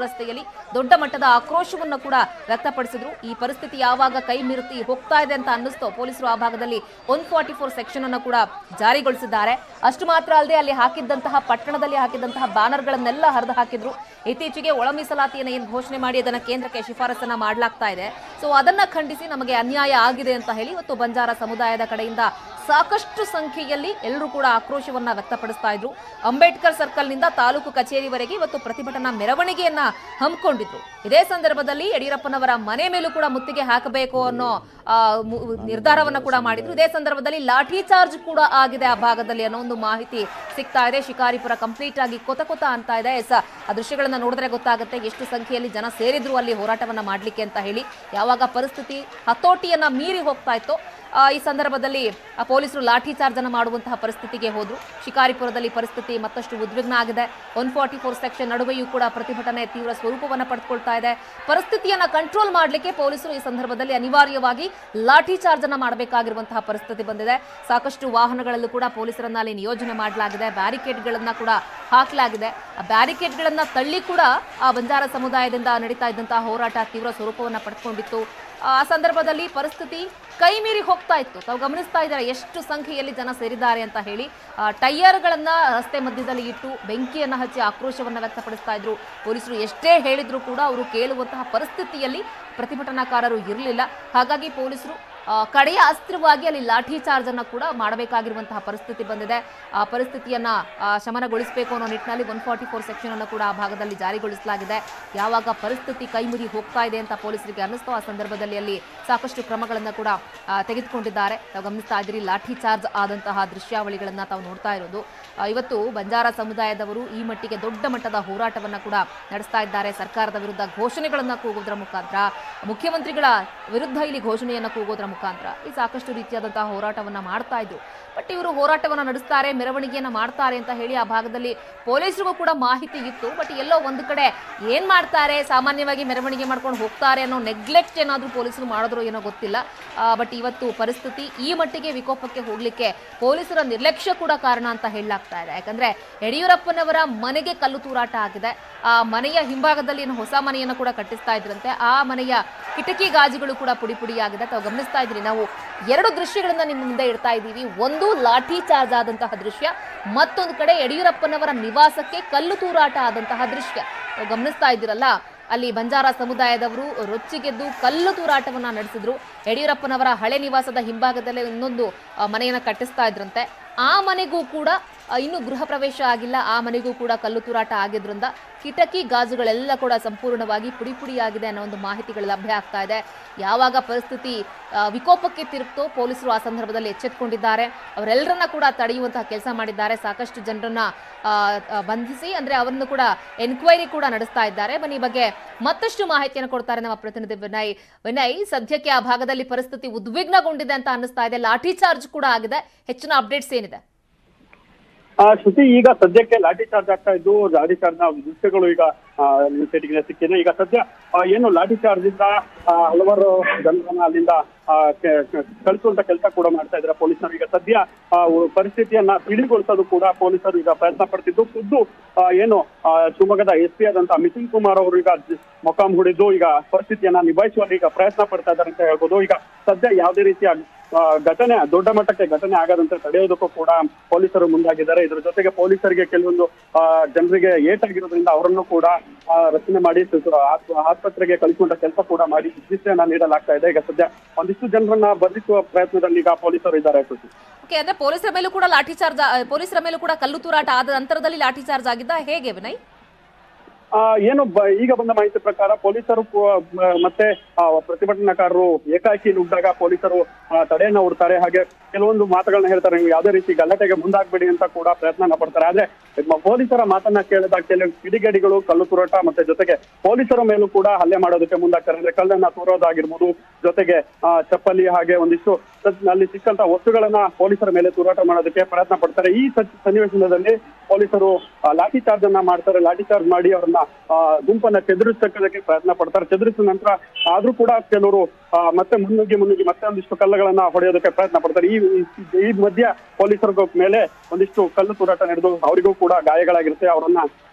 ರಸ್ತೆಯಲ್ಲಿ ದೊಡ್ಡ ಮಟ್ಟದ ಆಕ್ರೋಶವನ್ನು ಕೂಡ ವ್ಯಕ್ತಪಡಿಸಿದ್ರು ಈ ಪರಿಸ್ಥಿತಿ ಯಾವಾಗ ಕೈ ಮೀರುತ್ತಿ ಹೋಗ್ತಾ ಇದೆ ಅಂತ ಅನ್ನಿಸ್ತೋ ಪೊಲೀಸರು ಆ ಭಾಗದಲ್ಲಿ ಒನ್ ಫಾರ್ಟಿ ಫೋರ್ ಸೆಕ್ಷನ್ ಅನ್ನು ಕೂಡ ಜಾರಿಗೊಳಿಸಿದ್ದಾರೆ ಅಷ್ಟು ಮಾತ್ರ ಅಲ್ಲದೆ ಅಲ್ಲಿ ಹಾಕಿದ್ದಂತಹ ಪಟ್ಟಣದಲ್ಲಿ ಹಾಕಿದ್ದಂತಹ ಬ್ಯಾನರ್ಗಳನ್ನೆಲ್ಲ ಹರಿದು ಹಾಕಿದ್ರು ಇತ್ತೀಚೆಗೆ ಒಳ ಮೀಸಲಾತಿಯನ್ನು ಏನು ಘೋಷಣೆ ಮಾಡಿ ಅದನ್ನ ಕೇಂದ್ರಕ್ಕೆ ಶಿಫಾರಸನ್ನ ಮಾಡಲಾಗ್ತಾ ಇದೆ ಸೊ ಅದನ್ನ ಖಂಡಿಸಿ ನಮಗೆ ಅನ್ಯಾಯ ಆಗಿದೆ ಅಂತ ಹೇಳಿ ಇವತ್ತು ಬಂಜಾರ ಸಮುದಾಯದ ಕಡೆಯಿಂದ ಸಾಕಷ್ಟು ಸಂಖ್ಯೆಯಲ್ಲಿ ಎಲ್ಲರೂ ಕೂಡ ಆಕ್ರೋಶವನ್ನ ವ್ಯಕ್ತಪಡಿಸ್ತಾ ಇದ್ರು ಅಂಬೇಡ್ಕರ್ ಸರ್ಕಲ್ನಿಂದ ತಾಲೂಕು ಕಚೇರಿವರೆಗೆ ಇವತ್ತು ಪ್ರತಿಭಟನಾ ಮೆರವಣಿಗೆಯನ್ನ ಹಮ್ಮಿಕೊಂಡಿದ್ರು ಇದೇ ಸಂದರ್ಭದಲ್ಲಿ ಯಡಿಯೂರಪ್ಪನವರ ಮನೆ ಮೇಲೂ ಕೂಡ ಮುತ್ತಿಗೆ ಹಾಕಬೇಕು ಅನ್ನೋ ಆ, ಮು- ನಿರ್ಧಾರವನ್ನ ಕೂಡ ಮಾಡಿದ್ರು ಇದೇ ಸಂದರ್ಭದಲ್ಲಿ ಲಾಠಿ ಚಾರ್ಜ್ ಕೂಡ ಆಗಿದೆ ಆ ಭಾಗದಲ್ಲಿ ಅನ್ನೋ ಒಂದು ಮಾಹಿತಿ ಸಿಗ್ತಾ ಇದೆ ಶಿಕಾರಿಪುರ ಕಂಪ್ಲೀಟ್ ಆಗಿ ಕೊತ ಕೊತ ಅಂತ ಇದೆ ಎಸ್ ಆ ದೃಶ್ಯಗಳನ್ನ ನೋಡಿದ್ರೆ ಗೊತ್ತಾಗುತ್ತೆ ಎಷ್ಟು ಸಂಖ್ಯೆಯಲ್ಲಿ ಜನ ಸೇರಿದ್ರು ಅಲ್ಲಿ ಹೋರಾಟವನ್ನ ಮಾಡ್ಲಿಕ್ಕೆ ಅಂತ ಹೇಳಿ ಯಾವಾಗ ಪರಿಸ್ಥಿತಿ ಹತೋಟಿಯನ್ನ ಮೀರಿ ಹೋಗ್ತಾ ಇತ್ತು ಆ, ಈ ಸಂದರ್ಭದಲ್ಲಿ ಆ ಪೊಲೀಸರು ಲಾಠಿ ಚಾರ್ಜ್ ಅನ್ನು ಮಾಡುವಂತಹ ಪರಿಸ್ಥಿತಿಗೆ ಹೋದ್ರು ಶಿಕಾರಿಪುರದಲ್ಲಿ ಪರಿಸ್ಥಿತಿ ಮತ್ತಷ್ಟು ಉದ್ವಿಗ್ನ ಆಗಿದೆ ಒನ್ ಫಾರ್ಟಿ ಫೋರ್ ಸೆಕ್ಷನ್ ನಡುವೆಯೂ ಕೂಡ ಪ್ರತಿಭಟನೆ ತೀವ್ರ ಸ್ವರೂಪವನ್ನು ಪಡೆದುಕೊಳ್ತಾ ಇದೆ ಪರಿಸ್ಥಿತಿಯನ್ನ ಕಂಟ್ರೋಲ್ ಮಾಡಲಿಕ್ಕೆ ಪೊಲೀಸರು ಈ ಸಂದರ್ಭದಲ್ಲಿ ಅನಿವಾರ್ಯವಾಗಿ ಲಾಠಿ ಚಾರ್ಜ್ ಅನ್ನ ಮಾಡಬೇಕಾಗಿರುವಂತಹ ಪರಿಸ್ಥಿತಿ ಬಂದಿದೆ ಸಾಕಷ್ಟು ವಾಹನಗಳಲ್ಲೂ ಕೂಡ ಪೊಲೀಸರನ್ನ ಅಲ್ಲಿ ನಿಯೋಜನೆ ಮಾಡಲಾಗಿದೆ ಬ್ಯಾರಿಕೇಡ್ಗಳನ್ನ ಕೂಡ ಹಾಕಲಾಗಿದೆ ಆ ಬ್ಯಾರಿಕೇಡ್ಗಳನ್ನ ತಳ್ಳಿ ಕೂಡ ಆ ಬಂಜಾರ ಸಮುದಾಯದಿಂದ ನಡೀತಾ ಇದ್ದಂತಹ ಹೋರಾಟ ತೀವ್ರ ಸ್ವರೂಪವನ್ನು ಪಡೆದುಕೊಂಡಿತ್ತು ಆ ಸಂದರ್ಭದಲ್ಲಿ ಪರಿಸ್ಥಿತಿ ಕೈ ಮೀರಿ ಹೋಗ್ತಾ ಇತ್ತು ತಾವು ಗಮನಿಸ್ತಾ ಇದ್ದಾರೆ ಎಷ್ಟು ಸಂಖ್ಯೆಯಲ್ಲಿ ಜನ ಸೇರಿದ್ದಾರೆ ಅಂತ ಹೇಳಿ ಆ, ಟೈಯರ್ಗಳನ್ನ ರಸ್ತೆ ಮಧ್ಯದಲ್ಲಿ ಇಟ್ಟು ಬೆಂಕಿಯನ್ನ ಹಚ್ಚಿ ಆಕ್ರೋಶವನ್ನ ವ್ಯಕ್ತಪಡಿಸ್ತಾ ಇದ್ರು ಪೊಲೀಸರು ಎಷ್ಟೇ ಹೇಳಿದ್ರು ಕೂಡ ಅವರು ಕೇಳುವಂತಹ ಪರಿಸ್ಥಿತಿಯಲ್ಲಿ ಪ್ರತಿಭಟನಾಕಾರರು ಇರಲಿಲ್ಲ ಹಾಗಾಗಿ ಪೊಲೀಸರು ಆ, ಕಡೆಯ ಅಸ್ತ್ರವಾಗಿ ಅಲ್ಲಿ ಲಾಠಿ ಚಾರ್ಜ್ ಅನ್ನ ಕೂಡ ಮಾಡಬೇಕಾಗಿರುವಂತಹ ಪರಿಸ್ಥಿತಿ ಬಂದಿದೆ ಆ ಪರಿಸ್ಥಿತಿಯನ್ನ ಆ, ಶಮನಗೊಳಿಸಬೇಕು ಅನ್ನೋ ನಿಟ್ಟಿನಲ್ಲಿ ಒನ್ ಫಾರ್ಟಿ ಫೋರ್ ಸೆಕ್ಷನ್ ಅನ್ನು ಕೂಡ ಆ ಭಾಗದಲ್ಲಿ ಜಾರಿಗೊಳಿಸಲಾಗಿದೆ ಯಾವಾಗ ಪರಿಸ್ಥಿತಿ ಕೈಮುರಿ ಹೋಗ್ತಾ ಇದೆ ಅಂತ ಪೊಲೀಸರಿಗೆ ಅನ್ನಿಸ್ತೋ ಆ ಸಂದರ್ಭದಲ್ಲಿ ಅಲ್ಲಿ ಸಾಕಷ್ಟು ಕ್ರಮಗಳನ್ನ ಕೂಡ ಆ, ತೆಗೆದುಕೊಂಡಿದ್ದಾರೆ ತಾವು ಗಮನಿಸ್ತಾ ಇದ್ದೀರಿ ಲಾಠಿ ಚಾರ್ಜ್ ಆದಂತಹ ದೃಶ್ಯಾವಳಿಗಳನ್ನ ತಾವು ನೋಡ್ತಾ ಇರೋದು ಆ, ಇವತ್ತು ಬಂಜಾರ ಸಮುದಾಯದವರು ಈ ಮಟ್ಟಿಗೆ ದೊಡ್ಡ ಮಟ್ಟದ ಹೋರಾಟವನ್ನ ಕೂಡ ನಡೆಸ್ತಾ ಇದ್ದಾರೆ ಸರ್ಕಾರದ ವಿರುದ್ಧ ಘೋಷಣೆಗಳನ್ನ ಕೂಗೋದ್ರ ಮುಖಾಂತರ ಮುಖ್ಯಮಂತ್ರಿಗಳ ವಿರುದ್ಧ ಇಲ್ಲಿ ಘೋಷಣೆಯನ್ನ ಕೂಗೋದ್ರ ಮುಖಾಂತರ ಈ ಸಾಕಷ್ಟು ರೀತಿಯಾದಂತಹ ಹೋರಾಟವನ್ನ ಮಾಡ್ತಾ ಇದ್ರು ಬಟ್ ಇವರು ಹೋರಾಟವನ್ನ ನಡೆಸ್ತಾರೆ ಮೆರವಣಿಗೆಯನ್ನ ಮಾಡ್ತಾರೆ ಅಂತ ಹೇಳಿ ಆ ಭಾಗದಲ್ಲಿ ಪೊಲೀಸರಿಗೂ ಕೂಡ ಮಾಹಿತಿ ಇತ್ತು ಬಟ್ ಎಲ್ಲೋ ಒಂದು ಕಡೆ ಏನ್ ಮಾಡ್ತಾರೆ ಸಾಮಾನ್ಯವಾಗಿ ಮೆರವಣಿಗೆ ಮಾಡ್ಕೊಂಡು ಹೋಗ್ತಾರೆ ಅನ್ನೋ ನೆಗ್ಲೆಕ್ಟ್ ಏನಾದ್ರೂ ಪೊಲೀಸರು ಮಾಡಿದ್ರು ಏನೋ ಗೊತ್ತಿಲ್ಲ ಬಟ್ ಇವತ್ತು ಪರಿಸ್ಥಿತಿ ಈ ಮಟ್ಟಿಗೆ ವಿಕೋಪಕ್ಕೆ ಹೋಗ್ಲಿಕ್ಕೆ ಪೊಲೀಸರ ನಿರ್ಲಕ್ಷ್ಯ ಕೂಡ ಕಾರಣ ಅಂತ ಹೇಳಲಾಗ್ತಾ ಇದೆ ಯಾಕಂದ್ರೆ ಯಡಿಯೂರಪ್ಪನವರ ಮನೆಗೆ ಕಲ್ಲು ತೂರಾಟ ಆಗಿದೆ ಆ ಮನೆಯ ಹಿಂಭಾಗದಲ್ಲಿ ಏನು ಹೊಸ ಮನೆಯನ್ನು ಕೂಡ ಕಟ್ಟಿಸ್ತಾ ಇದ್ರಂತೆ ಆ ಮನೆಯ ಕಿಟಕಿ ಗಾಜುಗಳು ಕೂಡ ಪುಡಿ ಪುಡಿಯಾಗಿದೆ ತಾವು ಗಮನಿಸ್ತಾ ಇದ್ರಿ ನಾವು ಎರಡು ದೃಶ್ಯಗಳನ್ನ ನಿಮ್ಮ ಮುಂದೆ ಇಡ್ತಾ ಇದ್ದೀವಿ ಒಂದು ಲಾಠಿ ಚಾರ್ಜ್ ಆದಂತಹ ದೃಶ್ಯ ಮತ್ತೊಂದು ಕಡೆ ಯಡಿಯೂರಪ್ಪನವರ ನಿವಾಸಕ್ಕೆ ಕಲ್ಲು ತೂರಾಟ ಆದಂತಹ ದೃಶ್ಯ ತಾವು ಗಮನಿಸ್ತಾ ಇದ್ದೀರಲ್ಲ ಅಲ್ಲಿ ಬಂಜಾರ ಸಮುದಾಯದವರು ರೊಚ್ಚಿಗೆದ್ದು ಕಲ್ಲು ತೂರಾಟವನ್ನ ನಡೆಸಿದ್ರು ಯಡಿಯೂರಪ್ಪನವರ ಹಳೆ ನಿವಾಸದ ಹಿಂಭಾಗದಲ್ಲೇ ಇನ್ನೊಂದು ಆ, ಮನೆಯನ್ನ ಕಟ್ಟಿಸ್ತಾ ಇದ್ರಂತೆ ಆ ಮನೆಗೂ ಕೂಡ ಆ, ಇನ್ನೂ ಗೃಹ ಪ್ರವೇಶ ಆಗಿಲ್ಲ ಆ ಮನೆಗೂ ಕೂಡ ಕಲ್ಲು ತೂರಾಟ ಆಗಿದ್ರಿಂದ ಕಿಟಕಿ ಗಾಜುಗಳೆಲ್ಲ ಕೂಡ ಸಂಪೂರ್ಣವಾಗಿ ಪುಡಿ ಪುಡಿಯಾಗಿದೆ ಅನ್ನೋ ಒಂದು ಮಾಹಿತಿಗಳು ಲಭ್ಯ ಆಗ್ತಾ ಇದೆ ಯಾವಾಗ ಪರಿಸ್ಥಿತಿ ಆ, ವಿಕೋಪಕ್ಕೆ ತಿರುಗ್ತೋ ಪೊಲೀಸರು ಆ ಸಂದರ್ಭದಲ್ಲಿ ಎಚ್ಚೆತ್ಕೊಂಡಿದ್ದಾರೆ ಅವರೆಲ್ಲರನ್ನ ಕೂಡ ತಡೆಯುವಂತಹ ಕೆಲಸ ಮಾಡಿದ್ದಾರೆ ಸಾಕಷ್ಟು ಜನರನ್ನ ಆ, ಆ, ಬಂಧಿಸಿ ಅಂದ್ರೆ ಅವರನ್ನು ಕೂಡ ಎನ್ಕ್ವೈರಿ ಕೂಡ ನಡೆಸ್ತಾ ಇದ್ದಾರೆ ಬನ್ನಿ ಈ ಬಗ್ಗೆ ಮತ್ತಷ್ಟು ಮಾಹಿತಿಯನ್ನು ಕೊಡ್ತಾರೆ ನಮ್ಮ ಪ್ರತಿನಿಧಿ ವಿನಯ್ ವಿನಯ್ ಸದ್ಯಕ್ಕೆ ಆ ಭಾಗದಲ್ಲಿ ಪರಿಸ್ಥಿತಿ ಉದ್ವಿಗ್ನಗೊಂಡಿದೆ ಅಂತ ಅನ್ನಿಸ್ತಾ ಇದೆ ಲಾಠಿ ಚಾರ್ಜ್ ಕೂಡ ಆಗಿದೆ ಹೆಚ್ಚಿನ ಅಪ್ಡೇಟ್ಸ್ ಏನಿದೆ ಆ ಶ್ರುತಿ ಈಗ ಸದ್ಯಕ್ಕೆ ಲಾಠಿ ಚಾರ್ಜ್ ಆಗ್ತಾ ಇದ್ದು ಲಾಠಿ ಚಾರ್ಜ್ ನ ದೃಶ್ಯಗಳು ಈಗ ಆ, ನಿಮ್ಮ ಪೇಟೆಗೆ ಸಿಕ್ಕಿದೆ ಈಗ ಸದ್ಯ ಆ, ಏನು ಲಾಠಿ ಚಾರ್ಜ್ ಇಂದ ಆ, ಹಲವಾರು ಜನರನ್ನ ಅಲ್ಲಿಂದ ಆ, ಕೆ- ಕೆ- ಕಳಿಸುವಂತ ಕೆಲಸ ಕೂಡ ಮಾಡ್ತಾ ಇದ್ದಾರೆ ಪೊಲೀಸರು ಈಗ ಸದ್ಯ ಆ, ಉ- ಪರಿಸ್ಥಿತಿಯನ್ನ ತಿಳಿಗೊಳಿಸೋದು ಕೂಡ ಪೊಲೀಸರು ಈಗ ಪ್ರಯತ್ನ ಪಡ್ತಿದ್ದು ಖುದ್ದು ಆ, ಏನು ಆ, ಶಿವಮೊಗ್ಗದ ಎಸ್ ಪಿ ಆದಂತ ಮಿಥುನ್ ಕುಮಾರ್ ಅವರು ಈಗ ಜ- ಮೊಕಾಂ ಹೊಡೆದು ಈಗ ಪರಿಸ್ಥಿತಿಯನ್ನ ನಿಭಾಯಿಸುವಲ್ಲಿ ಈಗ ಪ್ರಯತ್ನ ಪಡ್ತಾ ಇದ್ದಾರೆ ಅಂತ ಹೇಳ್ಬೋದು ಈಗ ಸದ್ಯ ಯಾವುದೇ ರೀತಿಯ ಆ, ಘಟನೆ ದೊಡ್ಡ ಮಟ್ಟಕ್ಕೆ ಘಟನೆ ಆಗದಂತೆ ತಡೆಯೋದಕ್ಕೂ ಕೂಡ ಪೊಲೀಸರು ಮುಂದಾಗಿದ್ದಾರೆ ಇದ್ರ ಜೊತೆಗೆ ಪೊಲೀಸರಿಗೆ ಕೆಲವೊಂದು ಆ, ಜನರಿಗೆ ಏಟಾಗಿರೋದ್ರಿಂದ ಅವರನ್ನು ಕೂಡ ಆ, ರಚನೆ ಮಾಡಿ ಸ- ಆಸ್ಪ- ಆಸ್ಪತ್ರೆಗೆ ಕಳಿಸುವಂತ ಕೆಲಸ ಕೂಡ ಮಾಡಿ ಚಿಕಿತ್ಸೆಯನ್ನ ನೀಡಲಾಗ್ತಾ ಇದೆ ಈಗ ಸದ್ಯ ಒಂದಿಷ್ಟು ಜನರನ್ನ ಬಂಧಿಸುವ ಪ್ರಯತ್ನದಲ್ಲಿ ಈಗ ಪೊಲೀಸರು ಇದ್ದಾರೆ ಶ್ರುತಿ. ಓಕೆ ಅಂದ್ರೆ ಪೊಲೀಸರ ಮೇಲೂ ಕೂಡ ಲಾಠಿ ಚಾರ್ಜ್ ಪೊಲೀಸರ ಮೇಲೂ ಕೂಡ ಕಲ್ಲು ತೂರಾಟ ಆದ ನಂತರದಲ್ಲಿ ಲಾಠಿ ಚಾರ್ಜ್ ಆಗಿದ್ದ ಹೇಗೆ ವಿನಯ್ ಆ, ಏನು ಬ- ಈಗ ಬಂದ ಮಾಹಿತಿ ಪ್ರಕಾರ ಪೊಲೀಸರು ಕು- ಮ- ಮತ್ತೆ ಆ, ಪ್ರತಿಭಟನಾಕಾರರು ಏಕಾಏಕಿ ನುಗ್ಗಿದಾಗ ಪೊಲೀಸರು ಆ, ತಡೆಯನ್ನ ಹುಡ್ತಾರೆ ಹಾಗೆ ಕೆಲವೊಂದು ಮಾತುಗಳನ್ನ ಹೇಳ್ತಾರೆ ನೀವು ಯಾವುದೇ ರೀತಿ ಗಲಾಟೆಗೆ ಮುಂದಾಗ್ಬೇಡಿ ಅಂತ ಕೂಡ ಪ್ರಯತ್ನ ಪಡ್ತಾರೆ ಆದ್ರೆ ಮ- ಪೊಲೀಸರ ಮಾತನ್ನ ಕೇಳಿದ ಕೆಲವು ಕಿಡಿಗೇಡಿಗಳು ಕಲ್ಲು ತೂರಾಟ ಮತ್ತೆ ಜೊತೆಗೆ ಪೊಲೀಸರ ಮೇಲೂ ಕೂಡ ಹಲ್ಲೆ ಮಾಡೋದಕ್ಕೆ ಮುಂದಾಗ್ತಾರೆ ಅಂದ್ರೆ ಕಲ್ಲನ್ನ ತೂರೋದಾಗಿರ್ಬೋದು ಜೊತೆಗೆ ಆ, ಚಪ್ಪಲಿ ಹಾಗೆ ಒಂದಿಷ್ಟು ಸದ್- ಅಲ್ಲಿ ಸಿಕ್ಕಂತ ವಸ್ತುಗಳನ್ನ ಪೊಲೀಸರ ಮೇಲೆ ತೂರಾಟ ಮಾಡೋದಕ್ಕೆ ಪ್ರಯತ್ನ ಪಡ್ತಾರೆ ಈ ಸಚ್- ಸನ್ನಿವೇಶದಲ್ಲಿ ಪೊಲೀಸರು ಆ, ಲಾಠಿ ಚಾರ್ಜ್ ಅನ್ನ ಮಾಡ್ತಾರೆ ಲಾಠಿ ಚಾರ್ಜ್ ಮಾಡಿ ಅವರನ್ನ ಆ, ಗುಂಪನ್ನ ಚೆದರಿಸಕ್ಕೆ ಪ್ರಯತ್ನ ಪಡ್ತಾರೆ ಚೆದರಿಸಿದ ನಂತರ ಆದ್ರೂ ಕೂಡ ಕೆಲವರು ಆ, ಮತ್ತೆ ಮುನ್ನುಗ್ಗಿ ಮುನ್ನುಗ್ಗಿ ಮತ್ತೆ ಒಂದಿಷ್ಟು ಕಲ್ಲುಗಳನ್ನ ಹೊಡೆಯೋದಕ್ಕೆ ಪ್ರಯತ್ನ ಪಡ್ತಾರೆ ಈ ಈ- ಈ ಮಧ್ಯ ಪೊಲೀಸರ ಮೇಲೆ ಒಂದಿಷ್ಟು ಕಲ್ಲು ತೂರಾಟ ನಡೆದು ಅವರಿಗೂ ಕೂಡ ಗಾಯಗಳಾಗಿರುತ್ತೆ ಅವರನ್ನ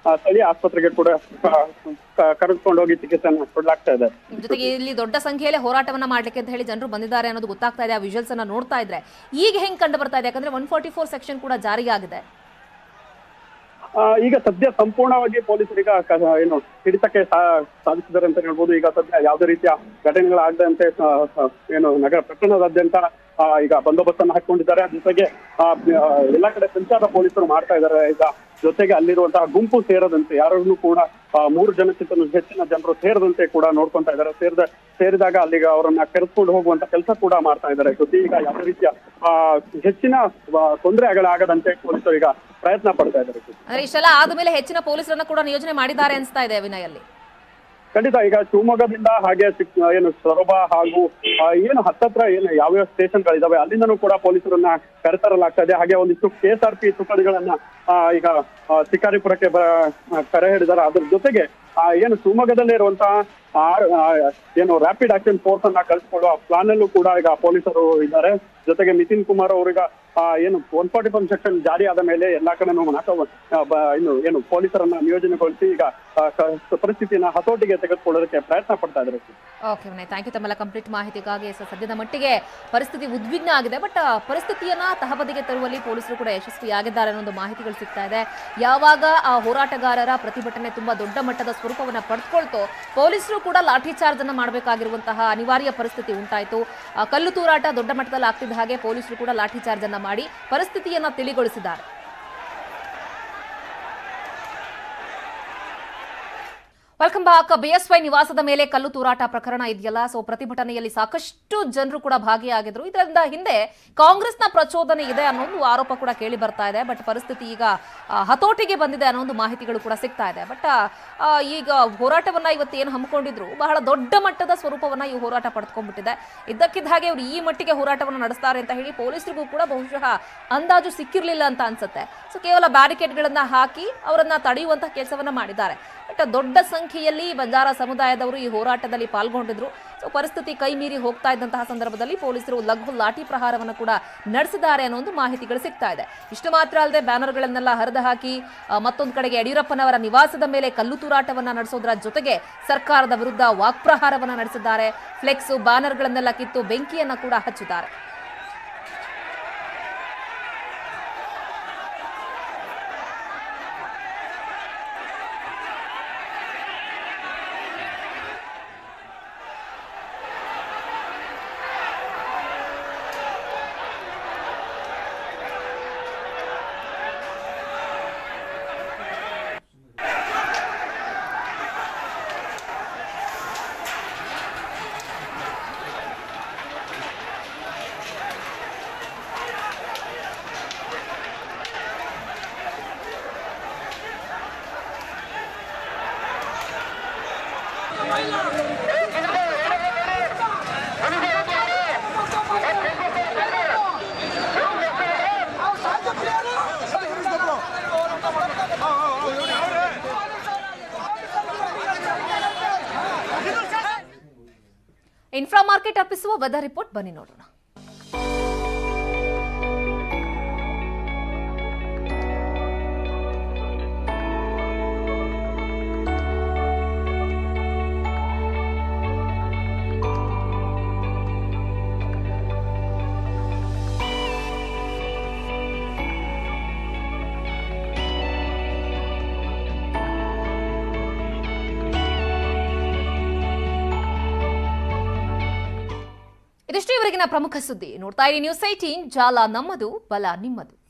ಆ, ಸ್ಥಳೀಯ ಆಸ್ಪತ್ರೆಗೆ ಕೂಡ ಕರೆದುಕೊಂಡು ಹೋಗಿ ಚಿಕಿತ್ಸೆಯನ್ನು ಕೊಡ್ಲಾಗ್ತಾ ಇದೆ ಜೊತೆಗೆ ಇಲ್ಲಿ ದೊಡ್ಡ ಸಂಖ್ಯೆಯಲ್ಲಿ ಹೋರಾಟವನ್ನ ಮಾಡ್ಲಿಕ್ಕೆ ಅಂತ ಹೇಳಿ ಜನರು ಬಂದಿದ್ದಾರೆ ಅನ್ನೋದು ಗೊತ್ತಾಗ್ತಾ ಇದೆ ಆ ವಿಜುವಲ್ಸ್ ಅನ್ನ ನೋಡ್ತಾ ಇದ್ರೆ ಈಗ ಹೆಂಗ್ ಕಂಡು ಬರ್ತಾ ಇದೆ ಯಾಕಂದ್ರೆ ಒನ್ ಫಾರ್ಟಿ ಫೋರ್ ಸೆಕ್ಷನ್ ಕೂಡ ಜಾರಿಯಾಗಿದೆ ಆ, ಈಗ ಸದ್ಯ ಸಂಪೂರ್ಣವಾಗಿ ಪೊಲೀಸರೀಗ ಕ- ಏನು ಹಿಡಿತಕ್ಕೆ ಸಾ- ಸಾಧಿಸಿದ್ದಾರೆ ಅಂತ ಹೇಳ್ಬೋದು ಈಗ ಸದ್ಯ ಯಾವುದೇ ರೀತಿಯ ಘಟನೆಗಳಾಗದಂತೆ ಏನು ನಗರ ಪಟ್ಟಣದಾದ್ಯಂತ ಆ, ಈಗ ಬಂದೋಬಸ್ತ್ ಅನ್ನು ಹಾಕೊಂಡಿದ್ದಾರೆ ಜೊತೆಗೆ ಆ, ಆ, ಎಲ್ಲಾ ಕಡೆ ಸಂಚಾರ ಪೊಲೀಸರು ಮಾಡ್ತಾ ಇದ್ದಾರೆ ಈಗ ಜೊತೆಗೆ ಅಲ್ಲಿರುವಂತಹ ಗುಂಪು ಸೇರದಂತೆ ಯಾರನ್ನು ಕೂಡ ಆ, ಮೂರು ಜನಕ್ಕಿಂತ ಹೆಚ್ಚಿನ ಜನರು ಸೇರದಂತೆ ಕೂಡ ನೋಡ್ಕೊಂತಾ ಇದ್ದಾರೆ ಸೇರಿದ ಸೇರಿದಾಗ ಅಲ್ಲಿಗೆ ಅವರನ್ನ ಕರೆದುಕೊಂಡು ಹೋಗುವಂತ ಕೆಲಸ ಕೂಡ ಮಾಡ್ತಾ ಇದ್ದಾರೆ ಜೊತೆ ಈಗ ಯಾವುದೇ ರೀತಿಯ ಆ, ಹೆಚ್ಚಿನ ಆ, ತೊಂದರೆಗಳಾಗದಂತೆ ಪೊಲೀಸರು ಈಗ ಪ್ರಯತ್ನ ಪಡ್ತಾ ಇದ್ದಾರೆ ಅಂದ್ರೆ ಇಷ್ಟೆಲ್ಲ ಆದ್ಮೇಲೆ ಹೆಚ್ಚಿನ ಪೊಲೀಸರನ್ನ ಕೂಡ ನಿಯೋಜನೆ ಮಾಡಿದ್ದಾರೆ ಅನ್ಸ್ತಾ ಇದೆ ವಿನಯ್ ಅಲ್ಲಿ ಖಂಡಿತ ಈಗ ಶಿವಮೊಗ್ಗದಿಂದ ಹಾಗೆ ಚಿಕ್- ಏನು ಸೊರಬ ಹಾಗೂ ಆ, ಏನು ಹತ್ತತ್ರ ಏನು ಯಾವ್ಯಾವ ಸ್ಟೇಷನ್ಗಳಿದಾವೆ ಅಲ್ಲಿಂದನೂ ಕೂಡ ಪೊಲೀಸರನ್ನ ಕರೆತರಲಾಗ್ತಾ ಇದೆ ಹಾಗೆ ಒಂದಿಷ್ಟು ಕೆ ಎಸ್ ಆರ್ ಪಿ ತುಕಡಿಗಳನ್ನ ಆ, ಈಗ ಆ, ಶಿಕಾರಿಪುರಕ್ಕೆ ಬ ಆ, ಕರೆ ಹಿಡಿದಾರೆ ಅದ್ರ ಜೊತೆಗೆ ಆ, ಏನು ಶಿವಮೊಗ್ಗದಲ್ಲೇ ಇರುವಂತಹ ಆರ್- ಆ, ಏನು ರ್ಯಾಪಿಡ್ ಆಕ್ಷನ್ ಫೋರ್ಸ್ ಅನ್ನ ಕಳಿಸ್ಕೊಳ್ಳುವ ಪ್ಲಾನ್ ಅಲ್ಲೂ ಕೂಡ ಈಗ ಪೊಲೀಸರು ಇದ್ದಾರೆ ಜೊತೆಗೆ ನಿತಿನ್ ಕುಮಾರ್ ಅವರೀಗ ಆ, ಏನು ಒನ್ ಫಾರ್ಟಿ ಒನ್ ಸೆಕ್ಷನ್ ಜಾರಿ ಆದ ಮೇಲೆ ಎಲ್ಲಾ ಕಡೆನೂ ನಾಕ ಆ, ಬ- ಇನ್ನು ಏನು ಪೊಲೀಸರನ್ನ ನಿಯೋಜನೆಗೊಳಿಸಿ ಈಗ ಆ, ಕ- ಪರಿಸ್ಥಿತಿಯನ್ನ ಹತೋಟಿಗೆ ತೆಗೆದುಕೊಳ್ಳೋದಕ್ಕೆ ಪ್ರಯತ್ನ ಪಡ್ತಾ ಇದ್ದಾರೆ ಓಕೆ ವಿನಯ್ ಥ್ಯಾಂಕ್ ಯು ತಮ್ಮೆಲ್ಲ ಕಂಪ್ಲೀಟ್ ಮಾಹಿತಿಗಾಗಿ ಸೊ ಸದ್ಯದ ಮಟ್ಟಿಗೆ ಪರಿಸ್ಥಿತಿ ಉದ್ವಿಗ್ನ ಆಗಿದೆ ಬಟ್ ಪರಿಸ್ಥಿತಿಯನ್ನ ತಹಬದಿಗೆ ತರುವಲ್ಲಿ ಪೊಲೀಸರು ಕೂಡ ಯಶಸ್ವಿಯಾಗಿದ್ದಾರೆ ಅನ್ನೋ ಒಂದು ಮಾಹಿತಿಗಳು ಸಿಗ್ತಾ ಇದೆ ಯಾವಾಗ ಆ ಹೋರಾಟಗಾರರ ಪ್ರತಿಭಟನೆ ತುಂಬಾ ದೊಡ್ಡ ಮಟ್ಟದ ಸ್ವರೂಪವನ್ನ ಪಡೆದುಕೊಳ್ತೋ ಪೊಲೀಸರು ಕೂಡ ಲಾಠಿ ಚಾರ್ಜ್ ಅನ್ನ ಮಾಡಬೇಕಾಗಿರುವಂತಹ ಅನಿವಾರ್ಯ ಪರಿಸ್ಥಿತಿ ಉಂಟಾಯಿತು ಆ, ಕಲ್ಲು ತೂರಾಟ ದೊಡ್ಡ ಮಟ್ಟದಲ್ಲಿ ಆಗ್ತಿದ್ದ ಹಾಗೆ ಪೊಲೀಸರು ಕೂಡ ಲಾಠಿ ಚಾರ್ಜ್ ಅನ್ನ ಮಾಡಿ ಪರಿಸ್ಥಿತಿಯನ್ನ ತಿಳಿಗೊಳಿಸಿದ್ದಾರೆ ವೆಲ್ಕಮ್ ಬ್ಯಾಕ್ ಬಿಎಸ್ವೈ ನಿವಾಸದ ಮೇಲೆ ಕಲ್ಲು ತೂರಾಟ ಪ್ರಕರಣ ಇದೆಯಲ್ಲ ಸೊ ಪ್ರತಿಭಟನೆಯಲ್ಲಿ ಸಾಕಷ್ಟು ಜನರು ಕೂಡ ಭಾಗಿಯಾಗಿದ್ರು ಇದರಿಂದ ಹಿಂದೆ ಕಾಂಗ್ರೆಸ್ನ ಪ್ರಚೋದನೆ ಇದೆ ಅನ್ನೋ ಒಂದು ಆರೋಪ ಕೂಡ ಕೇಳಿ ಬರ್ತಾ ಇದೆ ಬಟ್ ಪರಿಸ್ಥಿತಿ ಈಗ ಆ, ಹತೋಟಿಗೆ ಬಂದಿದೆ ಅನ್ನೋ ಒಂದು ಮಾಹಿತಿಗಳು ಕೂಡ ಸಿಗ್ತಾ ಇದೆ ಬಟ್ ಈಗ ಹೋರಾಟವನ್ನ ಇವತ್ತು ಏನು ಹಮ್ಮಿಕೊಂಡಿದ್ರು ಬಹಳ ದೊಡ್ಡ ಮಟ್ಟದ ಸ್ವರೂಪವನ್ನ ಈ ಹೋರಾಟ ಪಡೆದುಕೊಂಡ್ಬಿಟ್ಟಿದೆ ಇದ್ದಕ್ಕಿದ್ದ ಹಾಗೆ ಅವರು ಈ ಮಟ್ಟಿಗೆ ಹೋರಾಟವನ್ನು ನಡೆಸ್ತಾರೆ ಅಂತ ಹೇಳಿ ಪೊಲೀಸರಿಗೂ ಕೂಡ ಬಹುಶಃ ಅಂದಾಜು ಸಿಕ್ಕಿರ್ಲಿಲ್ಲ ಅಂತ ಅನ್ಸುತ್ತೆ ಸೊ ಕೇವಲ ಬ್ಯಾರಿಕೇಡ್ಗಳನ್ನ ಹಾಕಿ ಅವರನ್ನ ತಡೆಯುವಂತ ಕೆಲಸವನ್ನ ಮಾಡಿದ್ದಾರೆ ಬಟ್ ದೊಡ್ಡ ಸಂಖ್ಯೆಯಲ್ಲಿ ಬಂಜಾರ ಸಮುದಾಯದವರು ಈ ಹೋರಾಟದಲ್ಲಿ ಪಾಲ್ಗೊಂಡಿದ್ರು ಸೊ ಪರಿಸ್ಥಿತಿ ಕೈ ಮೀರಿ ಹೋಗ್ತಾ ಇದ್ದಂತಹ ಸಂದರ್ಭದಲ್ಲಿ ಪೊಲೀಸರು ಲಘು ಲಾಠಿ ಪ್ರಹಾರವನ್ನು ಕೂಡ ನಡೆಸಿದ್ದಾರೆ ಅನ್ನೋ ಒಂದು ಮಾಹಿತಿಗಳು ಸಿಗ್ತಾ ಇದೆ ಇಷ್ಟು ಮಾತ್ರ ಅಲ್ಲದೆ ಬ್ಯಾನರ್ಗಳನ್ನೆಲ್ಲ ಹರಿದು ಹಾಕಿ ಆ, ಮತ್ತೊಂದು ಕಡೆಗೆ ಯಡಿಯೂರಪ್ಪನವರ ನಿವಾಸದ ಮೇಲೆ ಕಲ್ಲು ತೂರಾಟವನ್ನ ನಡೆಸೋದ್ರ ಜೊತೆಗೆ ಸರ್ಕಾರದ ವಿರುದ್ಧ ವಾಕ್ಪ್ರಹಾರವನ್ನ ನಡೆಸಿದ್ದಾರೆ ಫ್ಲೆಕ್ಸ್ ಬ್ಯಾನರ್ಗಳನ್ನೆಲ್ಲ ಕಿತ್ತು ಬೆಂಕಿಯನ್ನ ಕೂಡ ಹಚ್ಚಿದ್ದಾರೆ ಇನ್ಫ್ರಾ ಮಾರ್ಕೆಟ್ ಅರ್ಪಿಸುವ ವೆದರ್ ರಿಪೋರ್ಟ್ ಬನ್ನಿ ನೋಡೋಣ ಇದಿಷ್ಟು ಇವರೆಗಿನ ಪ್ರಮುಖ ಸುದ್ದಿ ನೋಡ್ತಾ ಇರಿ ನ್ಯೂಸ್ ಏಟೀನ್ ಜಾಲ ನಮ್ಮದು ಬಲ ನಿಮ್ಮದು